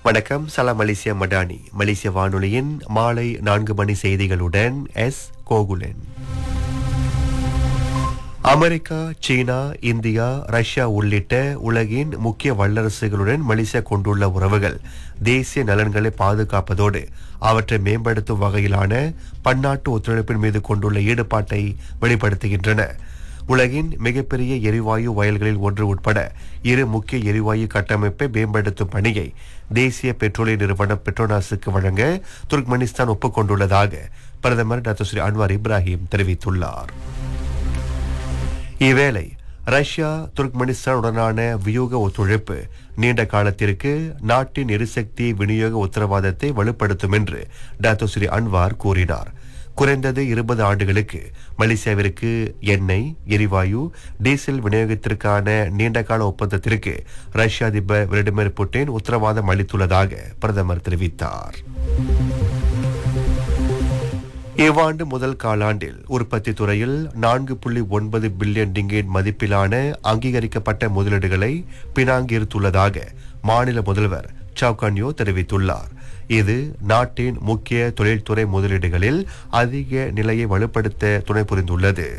வணக்கம் சலாம் மலேசியா மடானி மலேசிய வானொலியின் மாலை நான்கு மணி செய்திகளுடன் எஸ் கோகுலன் அமெரிக்கா சீனா இந்தியா ரஷ்யா உள்ளிட்ட உலகின் முக்கிய வல்லரசுகளுடன் மலேசியா கொண்டுள்ள உறவுகள் தேசிய நலன்களை பாதுகாப்பதோடு அவற்றை மேம்படுத்தும் வகையிலான பன்னாட்டு ஒத்துழைப்பின் மீது கொண்டுள்ள ஈடுபாட்டை வெளிப்படுத்துகின்றன உலகின் மிகப்பெரிய எரிவாயு வயல்களில் ஒன்று உட்பட இரு முக்கிய எரிவாயு கட்டமைப்பை மேம்படுத்தும் பணியை தேசிய பெட்ரோலிய நிறுவனம் பெட்ரோனாஸுக்கு வழங்க துர்க்மெனிஸ்தான் ஒப்புக்கொண்டுள்ளதாக பிரதமர் டாக்டர் ஸ்ரீ அன்வார் இப்ராஹிம் தெரிவித்துள்ளார் இவ்வேளை ரஷ்யா துர்க்மெனிஸ்தானுடனான வியூக ஒத்துழைப்பு நீண்ட காலத்திற்கு நாட்டின் எரிசக்தி விநியோக உத்தரவாதத்தை வலுப்படுத்தும் என்று டாக்டர் ஸ்ரீ அன்வார் கூறினார் குறைந்தது இருபது ஆண்டுகளுக்கு மலேசியாவிற்கு எண்ணெய் எரிவாயு டீசல் விநியோகத்திற்கான நீண்டகால ஒப்பந்தத்திற்கு ரஷ்ய அதிபர் விளாடிமிர் புட்டின் உத்தரவாதம் அளித்துள்ளதாக பிரதமர் தெரிவித்தார் இவ்வாண்டு முதல் காலாண்டில் உற்பத்தி துறையில் நான்கு புள்ளி ஒன்பது பில்லியன் டிங்கேட் மதிப்பிலான அங்கீகரிக்கப்பட்ட முதலீடுகளை பினாங் ஈர்த்துள்ளதாக மாநில முதல்வர் சவுகான்யோ தெரிவித்துள்ளார் இது நாட்டின் முக்கிய தொழில்துறை முதலீடுகளில் அதிக நிலையை வலுப்படுத்த துணை புரிந்துள்ளது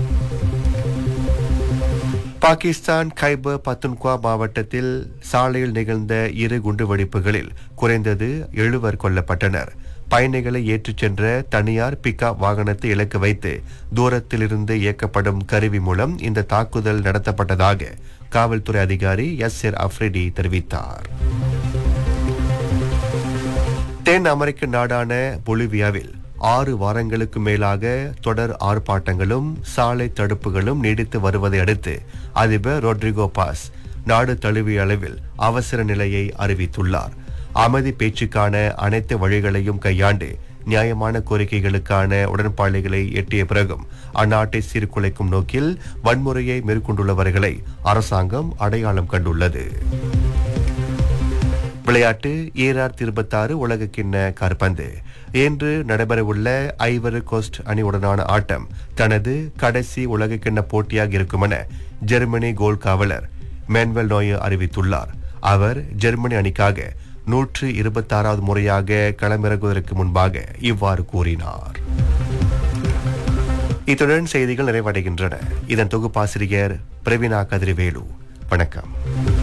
பாகிஸ்தான் கைபர் பத்துன்குவா மாவட்டத்தில் சாலையில் நிகழ்ந்த இரு குண்டுவெடிப்புகளில் குறைந்தது எழுவர் கொல்லப்பட்டனர் பயணிகளை ஏற்றிச் சென்ற தனியார் பிக்கப் வாகனத்தை இலக்கு வைத்து தூரத்திலிருந்து இயக்கப்படும் கருவி மூலம் இந்த தாக்குதல் நடத்தப்பட்டதாக காவல்துறை அதிகாரி எஸ் எர் அஃப்ரிடி தெரிவித்தார் தென் அமெரிக்க நாடான பொலிவியாவில் ஆறு வாரங்களுக்கு மேலாக தொடர் ஆர்ப்பாட்டங்களும் சாலை தடுப்புகளும் நீடித்து வருவதை அடுத்து அதிபர் ரொட்ரிகோ பாஸ் நாடு தழுவிய அளவில் அவசர நிலையை அறிவித்துள்ளார் அமைதி பேச்சுக்கான அனைத்து வழிகளையும் கையாண்டு நியாயமான கோரிக்கைகளுக்கான உடன்பாடுகளை எட்டிய பிறகும் அந்நாட்டை சீர்குலைக்கும் நோக்கில் வன்முறையை மேற்கொண்டுள்ளவர்களை அரசாங்கம் அடையாளம் கண்டுள்ளது விளையாட்டு ஈரார் இருபத்தாறு உலக கிண்ண காற்பந்து இன்று நடைபெறவுள்ள ஐவரி கோஸ்ட் அணியுடனான ஆட்டம் தனது கடைசி உலக கிண்ண போட்டியாக இருக்கும் என ஜெர்மனி கோல் காவலர் மேன்வெல் நோயர் அறிவித்துள்ளார் அவர் ஜெர்மனி அணிக்காக நூற்று இருபத்தாறாவது முறையாக களமிறங்குவதற்கு முன்பாக இவ்வாறு கூறினார் இத்துடன் செய்திகள் நிறைவடைகின்றன இதன் தொகுப்பாசிரியர் பிரவீனா கதிர்வேலு வணக்கம்